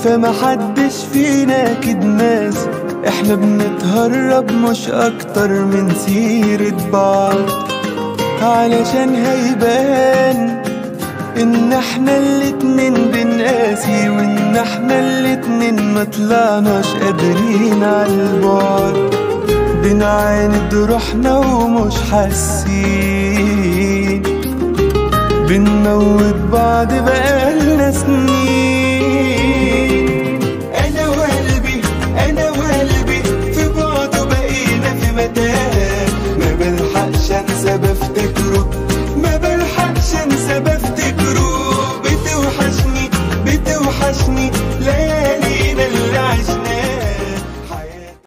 فمحدش فينا كد ناس احنا بنتهرب مش اكتر من سيرة بعض علشان هيبان ان احنا الاتنين بنقاسي وان احنا الاتنين مطلعناش قادرين عالبعد بنعاند روحنا ومش حاسين بنموت بعض بقالنا سنين انا وقلبي انا وقلبي في بعضه بقينا في متاهه ما بلحقش انسى